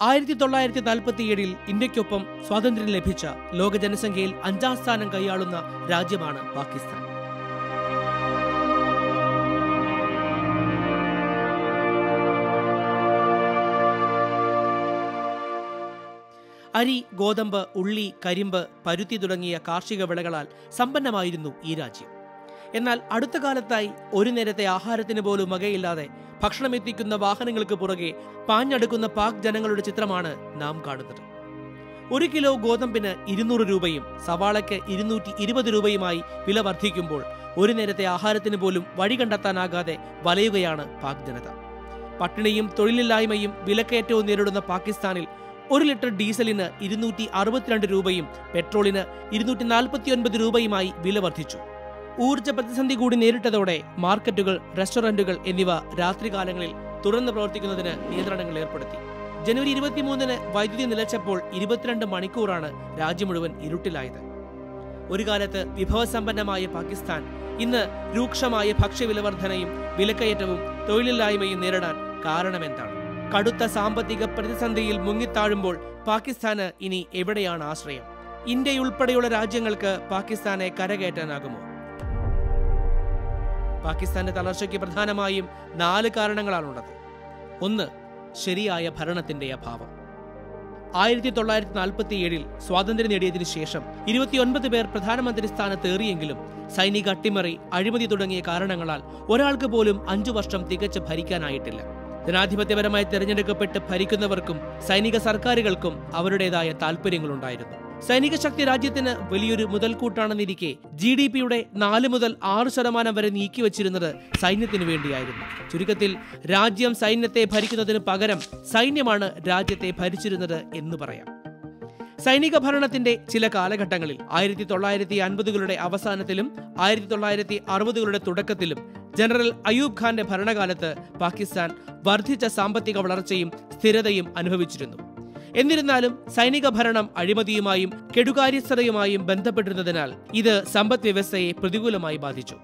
ആയിരത്തി തൊള്ളായിരത്തി നാൽപ്പത്തിയേഴിൽ ഇന്ത്യക്കൊപ്പം സ്വാതന്ത്ര്യം ലഭിച്ച ലോക ജനസംഖ്യയിൽ അഞ്ചാം സ്ഥാനം കൈയാളുന്ന രാജ്യമാണ് പാകിസ്ഥാൻ അരി ഗോതമ്പ് ഉള്ളി കരിമ്പ് പരുത്തി തുടങ്ങിയ കാർഷിക വിളകളാൽ സമ്പന്നമായിരുന്നു ഈ രാജ്യം എന്നാൽ അടുത്ത കാലത്തായി ഒരു നേരത്തെ ആഹാരത്തിന് പോലും വകയില്ലാതെ ഭക്ഷണം എത്തിക്കുന്ന വാഹനങ്ങൾക്ക് പുറകെ പാഞ്ഞടുക്കുന്ന പാക് ജനങ്ങളുടെ ചിത്രമാണ് നാം കാണുന്നത് ഒരു കിലോ ഗോതമ്പിന് ഇരുന്നൂറ് രൂപയും സവാളയ്ക്ക് ഇരുന്നൂറ്റി ഇരുപത് രൂപയുമായി വില വർദ്ധിക്കുമ്പോൾ ഒരു നേരത്തെ ആഹാരത്തിന് പോലും വഴി കണ്ടെത്താനാകാതെ വലയുകയാണ് പാക് ജനത പട്ടിണിയും തൊഴിലില്ലായ്മയും വിലക്കയറ്റവും നേരിടുന്ന പാകിസ്ഥാനിൽ ഒരു ലിറ്റർ ഡീസലിന് ഇരുന്നൂറ്റി അറുപത്തിരണ്ട് രൂപയും പെട്രോളിന് ഇരുന്നൂറ്റി നാൽപ്പത്തി ഒൻപത് രൂപയുമായി വില വർദ്ധിച്ചു ഊർജ്ജ പ്രതിസന്ധി കൂടി നേരിട്ടതോടെ മാർക്കറ്റുകൾ റെസ്റ്റോറന്റുകൾ എന്നിവ രാത്രികാലങ്ങളിൽ തുറന്നു പ്രവർത്തിക്കുന്നതിന് നിയന്ത്രണങ്ങൾ ഏർപ്പെടുത്തി ജനുവരി ഇരുപത്തിമൂന്നിന് വൈദ്യുതി നിലച്ചപ്പോൾ ഇരുപത്തിരണ്ട് മണിക്കൂറാണ് രാജ്യം മുഴുവൻ ഇരുട്ടിലായത് ഒരു കാലത്ത് വിഭവസമ്പന്നമായ പാകിസ്ഥാൻ ഇന്ന് രൂക്ഷമായ ഭക്ഷ്യവിലവർധനയും വിലക്കയറ്റവും തൊഴിലില്ലായ്മയും നേരിടാൻ കാരണമെന്താണ് കടുത്ത സാമ്പത്തിക പ്രതിസന്ധിയിൽ മുങ്ങിത്താഴുമ്പോൾ പാകിസ്ഥാന് ഇനി എവിടെയാണ് ആശ്രയം ഇന്ത്യയുൾപ്പെടെയുള്ള രാജ്യങ്ങൾക്ക് പാകിസ്ഥാനെ കരകയറ്റാനാകുമോ പാകിസ്ഥാന്റെ തളർച്ചയ്ക്ക് പ്രധാനമായും നാല് കാരണങ്ങളാണുള്ളത് ഒന്ന് ശരിയായ ഭരണത്തിന്റെ അഭാവം ആയിരത്തി തൊള്ളായിരത്തി നാൽപ്പത്തി ഏഴിൽ സ്വാതന്ത്ര്യം നേടിയതിനു ശേഷം ഇരുപത്തിയൊൻപത് പേർ പ്രധാനമന്ത്രി സ്ഥാനത്തേറിയെങ്കിലും സൈനിക അട്ടിമറി അഴിമതി തുടങ്ങിയ കാരണങ്ങളാൽ ഒരാൾക്ക് പോലും അഞ്ചു വർഷം തികച്ച് ഭരിക്കാനായിട്ടില്ല ജനാധിപത്യപരമായി തെരഞ്ഞെടുക്കപ്പെട്ട് ഭരിക്കുന്നവർക്കും സൈനിക സർക്കാരുകൾക്കും അവരുടേതായ താൽപ്പര്യങ്ങളുണ്ടായിരുന്നു സൈനിക ശക്തി രാജ്യത്തിന് വലിയൊരു മുതൽക്കൂട്ടാണെന്നിരിക്കെ ജി ഡി പിയുടെ നാല് മുതൽ ആറ് ശതമാനം വരെ നീക്കിവച്ചിരുന്നത് സൈന്യത്തിനു വേണ്ടിയായിരുന്നു ചുരുക്കത്തിൽ രാജ്യം സൈന്യത്തെ ഭരിക്കുന്നതിന് പകരം സൈന്യമാണ് രാജ്യത്തെ ഭരിച്ചിരുന്നത് എന്ന് പറയാം സൈനിക ഭരണത്തിന്റെ ചില കാലഘട്ടങ്ങളിൽ ആയിരത്തി തൊള്ളായിരത്തി അൻപതുകളുടെ അവസാനത്തിലും ആയിരത്തി തൊള്ളായിരത്തി അറുപതുകളുടെ തുടക്കത്തിലും ജനറൽ അയൂബ് ഖാന്റെ ഭരണകാലത്ത് പാകിസ്ഥാൻ വർദ്ധിച്ച സാമ്പത്തിക വളർച്ചയും സ്ഥിരതയും അനുഭവിച്ചിരുന്നു എന്നിരുന്നാലും സൈനിക ഭരണം അഴിമതിയുമായും കെടുകാര്യസ്ഥതയുമായും ബന്ധപ്പെട്ടിരുന്നതിനാൽ ഇത് സമ്പദ് വ്യവസ്ഥയെ പ്രതികൂലമായി ബാധിച്ചു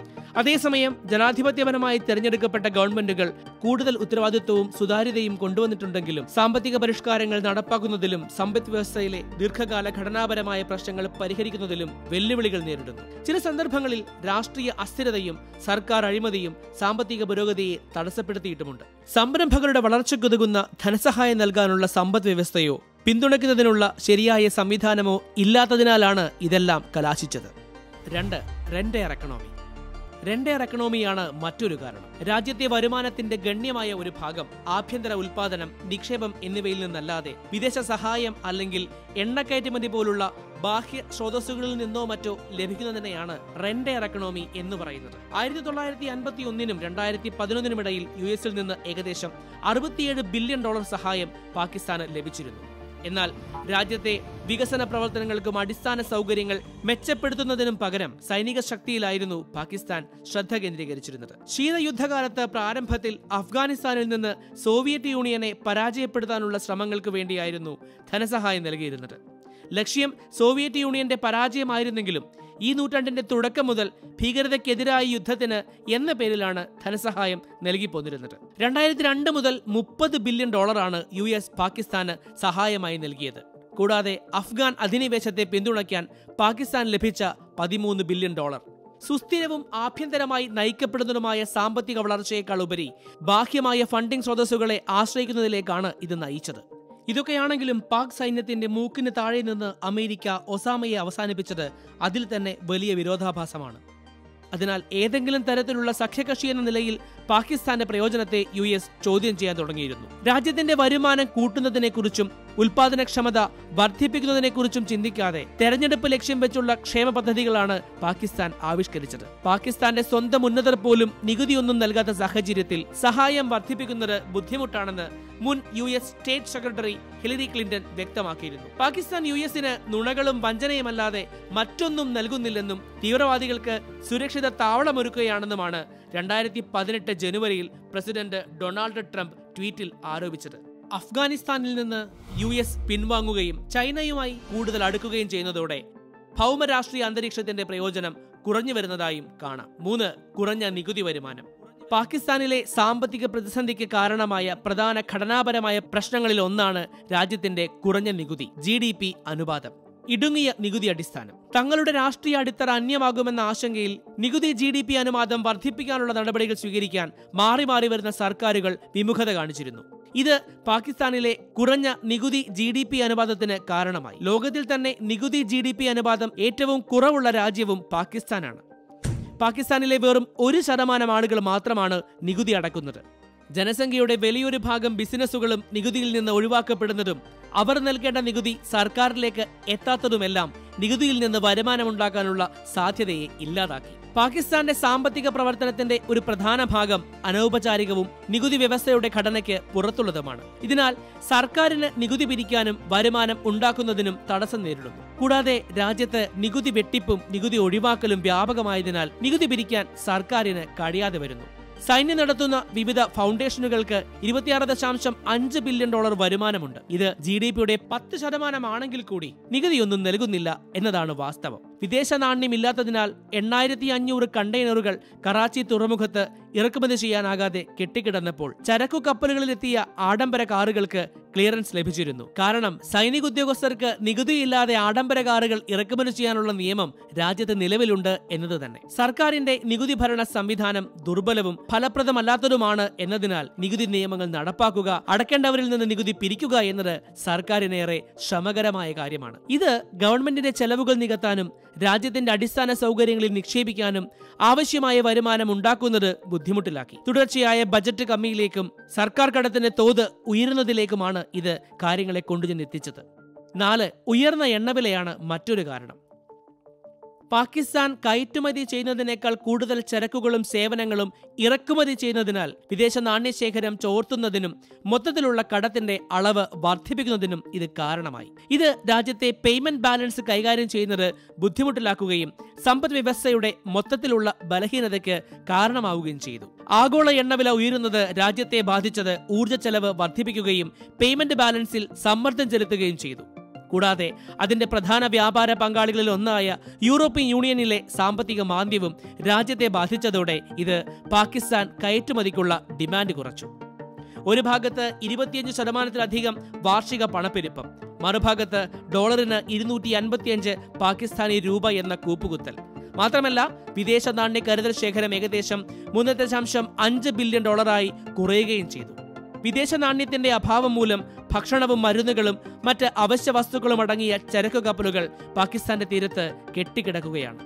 അതേസമയം ജനാധിപത്യപരമായി തെരഞ്ഞെടുക്കപ്പെട്ട ഗവൺമെന്റുകൾ കൂടുതൽ ഉത്തരവാദിത്വവും സുതാര്യതയും കൊണ്ടുവന്നിട്ടുണ്ടെങ്കിലും സാമ്പത്തിക പരിഷ്കാരങ്ങൾ നടപ്പാക്കുന്നതിലും സമ്പദ് വ്യവസ്ഥയിലെ ദീർഘകാല ഘടനാപരമായ പ്രശ്നങ്ങൾ പരിഹരിക്കുന്നതിലും വെല്ലുവിളികൾ നേരിടുന്നു ചില സന്ദർഭങ്ങളിൽ രാഷ്ട്രീയ അസ്ഥിരതയും സർക്കാർ അഴിമതിയും സാമ്പത്തിക പുരോഗതിയെ തടസ്സപ്പെടുത്തിയിട്ടുമുണ്ട് സംരംഭകരുടെ വളർച്ചയ്ക്കുതകുന്ന ധനസഹായം നൽകാനുള്ള സമ്പദ് വ്യവസ്ഥയോ പിന്തുണയ്ക്കുന്നതിനുള്ള ശരിയായ സംവിധാനമോ ഇല്ലാത്തതിനാലാണ് ഇതെല്ലാം കലാശിച്ചത് രണ്ട് റെന്റെയർ എക്കണോമി റെന്റെയർ എക്കണോമിയാണ് മറ്റൊരു കാരണം രാജ്യത്തെ വരുമാനത്തിന്റെ ഗണ്യമായ ഒരു ഭാഗം ആഭ്യന്തര ഉൽപാദനം നിക്ഷേപം എന്നിവയിൽ നിന്നല്ലാതെ വിദേശ സഹായം അല്ലെങ്കിൽ എണ്ണക്കയറ്റുമതി പോലുള്ള ബാഹ്യ സ്രോതസ്സുകളിൽ നിന്നോ മറ്റോ ലഭിക്കുന്നതിനെയാണ് റെന്റെയർ എക്കണോമി എന്ന് പറയുന്നത് ആയിരത്തി തൊള്ളായിരത്തി അൻപത്തി ഒന്നിനും രണ്ടായിരത്തി പതിനൊന്നിനും ഇടയിൽ യു എസിൽ നിന്ന് ഏകദേശം അറുപത്തിയേഴ് ബില്യൺ ഡോളർ സഹായം പാകിസ്ഥാന് ലഭിച്ചിരുന്നു എന്നാൽ രാജ്യത്തെ വികസന പ്രവർത്തനങ്ങൾക്കും അടിസ്ഥാന സൗകര്യങ്ങൾ മെച്ചപ്പെടുത്തുന്നതിനും പകരം സൈനിക ശക്തിയിലായിരുന്നു പാകിസ്ഥാൻ ശ്രദ്ധ കേന്ദ്രീകരിച്ചിരുന്നത് ശീതയുദ്ധകാലത്ത് പ്രാരംഭത്തിൽ അഫ്ഗാനിസ്ഥാനിൽ നിന്ന് സോവിയറ്റ് യൂണിയനെ പരാജയപ്പെടുത്താനുള്ള ശ്രമങ്ങൾക്ക് വേണ്ടിയായിരുന്നു ധനസഹായം നൽകിയിരുന്നത് ലക്ഷ്യം സോവിയറ്റ് യൂണിയന്റെ പരാജയമായിരുന്നെങ്കിലും ഈ നൂറ്റാണ്ടിന്റെ തുടക്കം മുതൽ ഭീകരതയ്ക്കെതിരായ യുദ്ധത്തിന് എന്ന പേരിലാണ് ധനസഹായം നൽകിപ്പോന്നിരുന്നത് രണ്ടായിരത്തി രണ്ട് മുതൽ മുപ്പത് ബില്യൺ ഡോളറാണ് യു എസ് പാകിസ്ഥാന് സഹായമായി നൽകിയത് കൂടാതെ അഫ്ഗാൻ അധിനിവേശത്തെ പിന്തുണയ്ക്കാൻ പാകിസ്ഥാൻ ലഭിച്ച പതിമൂന്ന് ബില്യൺ ഡോളർ സുസ്ഥിരവും ആഭ്യന്തരമായി നയിക്കപ്പെടുന്നതുമായ സാമ്പത്തിക വളർച്ചയേക്കാൾ ഉപരി ബാഹ്യമായ ഫണ്ടിംഗ് സ്രോതസ്സുകളെ ആശ്രയിക്കുന്നതിലേക്കാണ് ഇത് നയിച്ചത് ഇതൊക്കെയാണെങ്കിലും പാക് സൈന്യത്തിന്റെ മൂക്കിന് താഴെ നിന്ന് അമേരിക്ക ഒസാമയെ അവസാനിപ്പിച്ചത് അതിൽ തന്നെ വലിയ വിരോധാഭാസമാണ് അതിനാൽ ഏതെങ്കിലും തരത്തിലുള്ള സഖ്യകക്ഷി എന്ന നിലയിൽ പാകിസ്ഥാന്റെ പ്രയോജനത്തെ യു എസ് ചോദ്യം ചെയ്യാൻ തുടങ്ങിയിരുന്നു രാജ്യത്തിന്റെ വരുമാനം കൂട്ടുന്നതിനെക്കുറിച്ചും ഉൽപാദനക്ഷമത വർദ്ധിപ്പിക്കുന്നതിനെക്കുറിച്ചും ചിന്തിക്കാതെ തെരഞ്ഞെടുപ്പ് ലക്ഷ്യം വെച്ചുള്ള ക്ഷേമ പദ്ധതികളാണ് പാകിസ്ഥാൻ ആവിഷ്കരിച്ചത് പാകിസ്ഥാന്റെ സ്വന്തം ഉന്നതർ പോലും നികുതിയൊന്നും നൽകാത്ത സാഹചര്യത്തിൽ സഹായം വർദ്ധിപ്പിക്കുന്നത് ബുദ്ധിമുട്ടാണെന്ന് മുൻ U S state secretary Hillary Clinton വ്യക്തമാക്കിയിരുന്നു പാകിസ്ഥാൻ യു എസിന് നുണകളും വഞ്ചനയുമല്ലാതെ മറ്റൊന്നും നൽകുന്നില്ലെന്നും തീവ്രവാദികൾക്ക് സുരക്ഷിത താവളമൊരുക്കുകയാണെന്നുമാണ് രണ്ടായിരത്തി പതിനെട്ട് ജനുവരിയിൽ പ്രസിഡന്റ് ഡൊണാൾഡ് ട്രംപ് ട്വീറ്റിൽ ആരോപിച്ചത് അഫ്ഗാനിസ്ഥാനിൽ നിന്ന് യു എസ് പിൻവാങ്ങുകയും ചൈനയുമായി കൂടുതൽ അടുക്കുകയും ചെയ്യുന്നതോടെ ഭൗമരാഷ്ട്രീയ അന്തരീക്ഷത്തിന്റെ പ്രയോജനം കുറഞ്ഞു വരുന്നതായും കാണാം മൂന്ന് കുറഞ്ഞ നികുതി വരുമാനം പാകിസ്ഥാനിലെ സാമ്പത്തിക പ്രതിസന്ധിക്ക് കാരണമായ പ്രധാന ഘടനാപരമായ പ്രശ്നങ്ങളിൽ ഒന്നാണ് രാജ്യത്തിന്റെ കുറഞ്ഞ നികുതി ജി ഡി പി അനുപാതം ഇടുങ്ങിയ നികുതി അടിസ്ഥാനം തങ്ങളുടെ രാഷ്ട്രീയ അടിത്തറ അന്യമാകുമെന്ന ആശങ്കയിൽ നികുതി ജി ഡി പി അനുപാതം വർദ്ധിപ്പിക്കാനുള്ള നടപടികൾ സ്വീകരിക്കാൻ മാറി മാറി വരുന്ന സർക്കാരുകൾ വിമുഖത കാണിച്ചിരുന്നു ഇത് പാകിസ്ഥാനിലെ കുറഞ്ഞ നികുതി ജി ഡി പി അനുപാതത്തിന് കാരണമായി ലോകത്തിൽ തന്നെ നികുതി ജി ഡി പി അനുപാതം ഏറ്റവും കുറവുള്ള രാജ്യവും പാകിസ്ഥാനാണ് പാകിസ്ഥാനിലെ വെറും ഒരു ശതമാനം ആളുകൾ മാത്രമാണ് നികുതി അടക്കുന്നത് ജനസംഖ്യയുടെ വലിയൊരു ഭാഗം ബിസിനസ്സുകളും നികുതിയിൽ നിന്ന് ഒഴിവാക്കപ്പെടുന്നതും അവർ നൽകേണ്ട നികുതി സർക്കാരിലേക്ക് എത്താത്തതുമെല്ലാം നികുതിയിൽ നിന്ന് വരുമാനമുണ്ടാക്കാനുള്ള സാധ്യതയെ ഇല്ലാതാക്കി പാകിസ്ഥാന്റെ സാമ്പത്തിക പ്രവർത്തനത്തിന്റെ ഒരു പ്രധാന ഭാഗം അനൗപചാരികവും നികുതി വ്യവസ്ഥയുടെ ഘടനയ്ക്ക് പുറത്തുള്ളതുമാണ് ഇതിനാൽ സർക്കാരിന് നികുതി പിരിക്കാനും വരുമാനം ഉണ്ടാക്കുന്നതിനും തടസ്സം നേരിടുന്നു കൂടാതെ രാജ്യത്ത് നികുതി വെട്ടിപ്പും നികുതി ഒഴിവാക്കലും വ്യാപകമായതിനാൽ നികുതി പിരിക്കാൻ സർക്കാരിന് കഴിയാതെ വരുന്നു സൈന്യം നടത്തുന്ന വിവിധ ഫൗണ്ടേഷനുകൾക്ക് ഇരുപത്തിയാറ് ദശാംശം അഞ്ച് ബില്യൺ ഡോളർ വരുമാനമുണ്ട് ഇത് ജി ഡി പിയുടെ പത്ത് ശതമാനമാണെങ്കിൽ കൂടി നികുതിയൊന്നും നൽകുന്നില്ല എന്നതാണ് വാസ്തവം വിദേശ നാണ്യമില്ലാത്തതിനാൽ എണ്ണായിരത്തി അഞ്ഞൂറ് കണ്ടെയ്നറുകൾ കറാച്ചി തുറമുഖത്ത് ഇറക്കുമതി ചെയ്യാനാകാതെ കെട്ടിക്കിടന്നപ്പോൾ ചരക്കു കപ്പലുകളിലെത്തിയ ആഡംബര കാറുകൾക്ക് ക്ലിയറൻസ് ലഭിച്ചിരുന്നു കാരണം സൈനിക ഉദ്യോഗസ്ഥർക്ക് നികുതിയില്ലാതെ ആഡംബര കാറുകൾ ഇറക്കുമതി ചെയ്യാനുള്ള നിയമം രാജ്യത്ത് നിലവിലുണ്ട് എന്നത് തന്നെ സർക്കാരിന്റെ നികുതി ഭരണ സംവിധാനം ദുർബലവും ഫലപ്രദമല്ലാത്തതുമാണ് എന്നതിനാൽ നികുതി നിയമങ്ങൾ നടപ്പാക്കുക അടക്കേണ്ടവരിൽ നിന്ന് നികുതി പിരിക്കുക എന്നത് സർക്കാരിനേറെ ശ്രമകരമായ കാര്യമാണ് ഇത് ഗവൺമെന്റിന്റെ ചെലവുകൾ നികത്താനും രാജ്യത്തിന്റെ അടിസ്ഥാന സൗകര്യങ്ങളിൽ നിക്ഷേപിക്കാനും ആവശ്യമായ വരുമാനം ഉണ്ടാക്കുന്നത് ബുദ്ധിമുട്ടിലാക്കി തുടർച്ചയായ ബജറ്റ് കമ്മിയിലേക്കും സർക്കാർ കടത്തിന്റെ തോത് ഉയരുന്നതിലേക്കുമാണ് ഇത് കാര്യങ്ങളെ കൊണ്ടുചെന്നെത്തിച്ചത് നാല് ഉയർന്ന എണ്ണവിലയാണ് മറ്റൊരു കാരണം പാകിസ്ഥാൻ കയറ്റുമതി ചെയ്യുന്നതിനേക്കാൾ കൂടുതൽ ചരക്കുകളും സേവനങ്ങളും ഇറക്കുമതി ചെയ്യുന്നതിനാൽ വിദേശ നാണ്യശേഖരം ചോർത്തുന്നതിനും മൊത്തത്തിലുള്ള കടത്തിന്റെ അളവ് വർദ്ധിപ്പിക്കുന്നതിനും ഇത് കാരണമായി ഇത് രാജ്യത്തെ പേയ്മെന്റ് ബാലൻസ് കൈകാര്യം ചെയ്യുന്നത് ബുദ്ധിമുട്ടിലാക്കുകയും സമ്പദ് വ്യവസ്ഥയുടെ മൊത്തത്തിലുള്ള ബലഹീനതയ്ക്ക് കാരണമാവുകയും ചെയ്തു ആഗോള എണ്ണവില ഉയരുന്നത് രാജ്യത്തെ ബാധിച്ചത് ഊർജ്ജ ചെലവ് വർദ്ധിപ്പിക്കുകയും പേയ്മെന്റ് ബാലൻസിൽ സമ്മർദ്ദം ചെലുത്തുകയും ചെയ്തു കൂടാതെ അതിന്റെ പ്രധാന വ്യാപാര പങ്കാളികളിൽ ഒന്നായ യൂറോപ്യൻ യൂണിയനിലെ സാമ്പത്തിക മാന്ദ്യവും രാജ്യത്തെ ബാധിച്ചതോടെ ഇത് പാകിസ്ഥാൻ കയറ്റുമതിക്കുള്ള ഡിമാൻഡ് കുറച്ചു ഒരു ഭാഗത്ത് ഇരുപത്തിയഞ്ച് ശതമാനത്തിലധികം വാർഷിക പണപ്പെരുപ്പം മറുഭാഗത്ത് ഡോളറിന് ഇരുന്നൂറ്റി അൻപത്തിയഞ്ച് പാകിസ്ഥാനി രൂപ എന്ന കൂപ്പുകുത്തൽ മാത്രമല്ല വിദേശ നാണ്യ കരുതൽ ശേഖരം ഏകദേശം മൂന്ന് ദശാംശം അഞ്ച് ബില്യൺ ഡോളറായി കുറയുകയും ചെയ്തു വിദേശ നാണ്യത്തിന്റെ അഭാവം മൂലം ഭക്ഷണവും മരുന്നുകളും മറ്റ് അവശ്യ വസ്തുക്കളും അടങ്ങിയ ചരക്കു കപ്പലുകൾ പാകിസ്ഥാന്റെ തീരത്ത് കെട്ടിക്കിടക്കുകയാണ്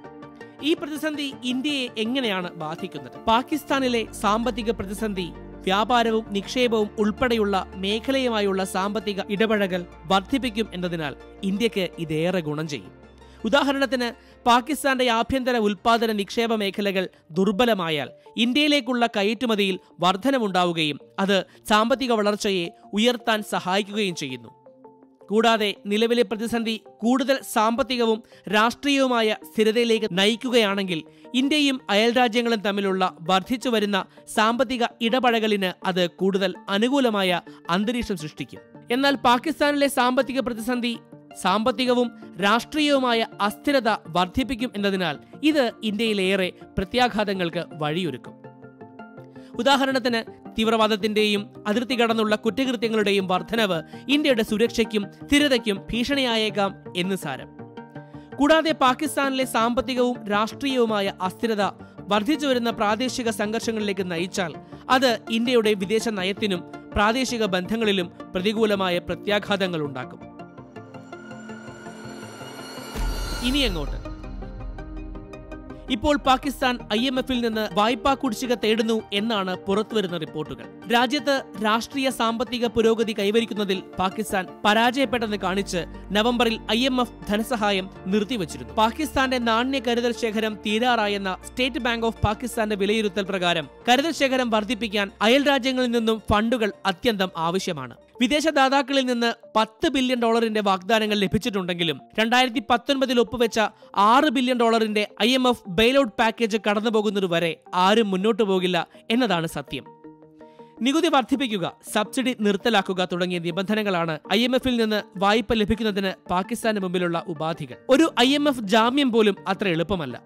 ഈ പ്രതിസന്ധി ഇന്ത്യയെ എങ്ങനെയാണ് ബാധിക്കുന്നത് പാകിസ്ഥാനിലെ സാമ്പത്തിക പ്രതിസന്ധി വ്യാപാരവും നിക്ഷേപവും ഉൾപ്പെടെയുള്ള മേഖലയുമായുള്ള സാമ്പത്തിക ഇടപഴകൽ വർദ്ധിപ്പിക്കും എന്നതിനാൽ ഇന്ത്യക്ക് ഇതേറെ ഗുണം ചെയ്യും ഉദാഹരണത്തിന് പാകിസ്ഥാന്റെ ആഭ്യന്തര ഉൽപാദന നിക്ഷേപ മേഖലകൾ ദുർബലമായാൽ ഇന്ത്യയിലേക്കുള്ള കയറ്റുമതിയിൽ വർധനമുണ്ടാവുകയും അത് സാമ്പത്തിക വളർച്ചയെ ഉയർത്താൻ സഹായിക്കുകയും ചെയ്യുന്നു കൂടാതെ നിലവിലെ പ്രതിസന്ധി കൂടുതൽ സാമ്പത്തികവും രാഷ്ട്രീയവുമായ സ്ഥിരതയിലേക്ക് നയിക്കുകയാണെങ്കിൽ ഇന്ത്യയും അയൽരാജ്യങ്ങളും തമ്മിലുള്ള വർദ്ധിച്ചു വരുന്ന സാമ്പത്തിക ഇടപഴകലിന് അത് കൂടുതൽ അനുകൂലമായ അന്തരീക്ഷം സൃഷ്ടിക്കും എന്നാൽ പാകിസ്ഥാനിലെ സാമ്പത്തിക പ്രതിസന്ധി സാമ്പത്തികവും രാഷ്ട്രീയവുമായ അസ്ഥിരത വർദ്ധിപ്പിക്കും എന്നതിനാൽ ഇത് ഇന്ത്യയിലേറെ പ്രത്യാഘാതങ്ങൾക്ക് വഴിയൊരുക്കും ഉദാഹരണത്തിന് തീവ്രവാദത്തിന്റെയും അതിർത്തി കടന്നുള്ള കുറ്റകൃത്യങ്ങളുടെയും വർധനവ് ഇന്ത്യയുടെ സുരക്ഷയ്ക്കും സ്ഥിരതയ്ക്കും ഭീഷണിയായേക്കാം എന്ന് സാരം കൂടാതെ പാകിസ്ഥാനിലെ സാമ്പത്തികവും രാഷ്ട്രീയവുമായ അസ്ഥിരത വർദ്ധിച്ചു വരുന്ന പ്രാദേശിക സംഘർഷങ്ങളിലേക്ക് നയിച്ചാൽ അത് ഇന്ത്യയുടെ വിദേശ നയത്തിനും പ്രാദേശിക ബന്ധങ്ങളിലും പ്രതികൂലമായ പ്രത്യാഘാതങ്ങൾ ഉണ്ടാക്കും ഇനി എങ്ങോട്ട് ഇപ്പോൾ പാകിസ്ഥാൻ ഐ എം എഫിൽ നിന്ന് വായ്പാ കുടിശ്ശിക തേടുന്നു എന്നാണ് പുറത്തുവരുന്ന റിപ്പോർട്ടുകൾ രാജ്യത്ത് രാഷ്ട്രീയ സാമ്പത്തിക പുരോഗതി കൈവരിക്കുന്നതിൽ പാകിസ്ഥാൻ പരാജയപ്പെട്ടെന്ന് കാണിച്ച് നവംബറിൽ ഐ എം എഫ് ധനസഹായം നിർത്തിവച്ചിരുന്നു പാകിസ്ഥാന്റെ നാണ്യ കരുതൽ ശേഖരം തീരാറായെന്ന സ്റ്റേറ്റ് ബാങ്ക് ഓഫ് പാകിസ്ഥാന്റെ വിലയിരുത്തൽ പ്രകാരം കരുതൽ ശേഖരം വർദ്ധിപ്പിക്കാൻ അയൽ രാജ്യങ്ങളിൽ നിന്നും ഫണ്ടുകൾ അത്യന്തം ആവശ്യമാണ് വിദേശ ദാതാക്കളിൽ നിന്ന് പത്ത് ബില്യൺ ഡോളറിന്റെ വാഗ്ദാനങ്ങൾ ലഭിച്ചിട്ടുണ്ടെങ്കിലും രണ്ടായിരത്തി പത്തൊൻപതിൽ ഒപ്പുവെച്ച ആറ് ബില്യൺ ഡോളറിന്റെ I M F bailout package കടന്നുപോകുന്നതുവരെ ആരും മുന്നോട്ടു പോകില്ല എന്നതാണ് സത്യം നികുതി വർദ്ധിപ്പിക്കുക സബ്സിഡി നിർത്തലാക്കുക തുടങ്ങിയ നിബന്ധനകളാണ് ഐ എം എഫിൽ നിന്ന് വായ്പ ലഭിക്കുന്നതിന് പാകിസ്ഥാന് മുമ്പിലുള്ള ഉപാധികൾ ഒരു ഐ എം എഫ് ജാമ്യം പോലും അത്ര എളുപ്പമല്ല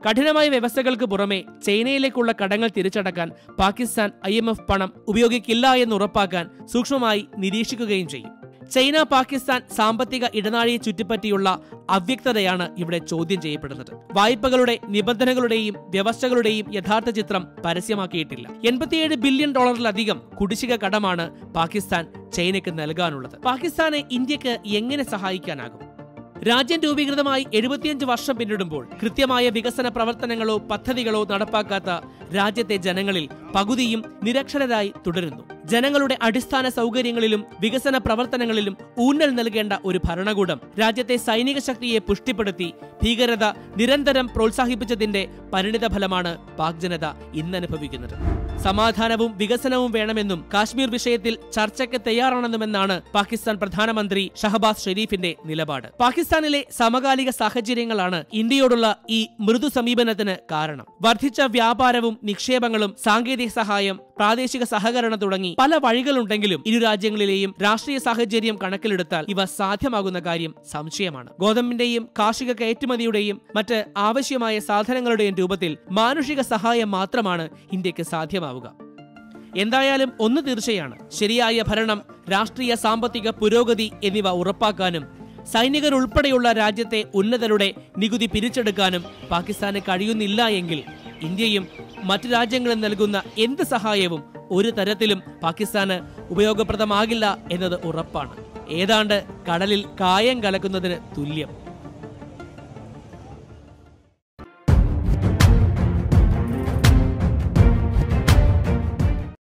കഠിനമായ വ്യവസ്ഥകൾക്ക് പുറമെ ചൈനയിലേക്കുള്ള കടങ്ങൾ തിരിച്ചടക്കാൻ പാകിസ്ഥാൻ ഐ പണം ഉപയോഗിക്കില്ല എന്ന് ഉറപ്പാക്കാൻ സൂക്ഷ്മമായി നിരീക്ഷിക്കുകയും ചെയ്യും ചൈന പാകിസ്ഥാൻ സാമ്പത്തിക ഇടനാഴിയെ ചുറ്റിപ്പറ്റിയുള്ള അവ്യക്തതയാണ് ഇവിടെ ചോദ്യം ചെയ്യപ്പെടുന്നത് വായ്പകളുടെ നിബന്ധനകളുടെയും വ്യവസ്ഥകളുടെയും യഥാർത്ഥ ചിത്രം പരസ്യമാക്കിയിട്ടില്ല എൺപത്തിയേഴ് ബില്യൺ ഡോളറിലധികം കുടിശ്ശിക കടമാണ് പാകിസ്ഥാൻ ചൈനയ്ക്ക് നൽകാനുള്ളത് പാകിസ്ഥാനെ ഇന്ത്യക്ക് എങ്ങനെ സഹായിക്കാനാകും രാജ്യം രൂപീകൃതമായി എഴുപത്തിയഞ്ച് വർഷം പിന്നിടുമ്പോൾ കൃത്യമായ വികസന പ്രവർത്തനങ്ങളോ പദ്ധതികളോ നടപ്പാക്കാത്ത രാജ്യത്തെ ജനങ്ങളിൽ പകുതിയും നിരക്ഷരരായി തുടരുന്നു ജനങ്ങളുടെ അടിസ്ഥാന സൗകര്യങ്ങളിലും വികസന പ്രവർത്തനങ്ങളിലും ഊന്നൽ നൽകേണ്ട ഒരു ഭരണകൂടം രാജ്യത്തെ സൈനിക ശക്തിയെ പുഷ്ടിപ്പെടുത്തി ഭീകരത നിരന്തരം പ്രോത്സാഹിപ്പിച്ചതിന്റെ പരിണിത ഫലമാണ് പാക് ജനത ഇന്നനുഭവിക്കുന്നത് സമാധാനവും വികസനവും വേണമെന്നും കാശ്മീർ വിഷയത്തിൽ ചർച്ചയ്ക്ക് തയ്യാറാണെന്നുമെന്നാണ് പാകിസ്ഥാൻ പ്രധാനമന്ത്രി ഷഹബാസ് ഷെരീഫിന്റെ നിലപാട് പാകിസ്ഥാനിലെ സമകാലിക സാഹചര്യങ്ങളാണ് ഇന്ത്യയോടുള്ള ഈ മൃദു സമീപനത്തിന് കാരണം വർദ്ധിച്ച വ്യാപാരവും നിക്ഷേപങ്ങളും സാങ്കേതിക സഹായം പ്രാദേശിക സഹകരണം തുടങ്ങി പല വഴികളുണ്ടെങ്കിലും ഇരു രാജ്യങ്ങളിലെയും രാഷ്ട്രീയ സാഹചര്യം കണക്കിലെടുത്താൽ ഇവ സാധ്യമാകുന്ന കാര്യം സംശയമാണ് ഗോതമ്പിന്റെയും കാർഷിക കയറ്റുമതിയുടെയും മറ്റ് ആവശ്യമായ സാധനങ്ങളുടെയും രൂപത്തിൽ മാനുഷിക സഹായം മാത്രമാണ് ഇന്ത്യക്ക് സാധ്യമാവുക എന്തായാലും ഒന്ന് തീർച്ചയാണ് ശരിയായ ഭരണം രാഷ്ട്രീയ സാമ്പത്തിക പുരോഗതി എന്നിവ ഉറപ്പാക്കാനും സൈനികർ ഉൾപ്പെടെയുള്ള രാജ്യത്തെ ഉന്നതരുടെ നികുതി പിരിച്ചെടുക്കാനും പാകിസ്ഥാന് കഴിയുന്നില്ല എങ്കിൽ ഇന്ത്യയും മറ്റു രാജ്യങ്ങളും നൽകുന്ന എന്ത് സഹായവും ഒരു തരത്തിലും പാകിസ്ഥാന് ഉപയോഗപ്രദമാകില്ല എന്നത് ഉറപ്പാണ് ഏതാണ്ട് കടലിൽ കായം കലക്കുന്നതിന് തുല്യം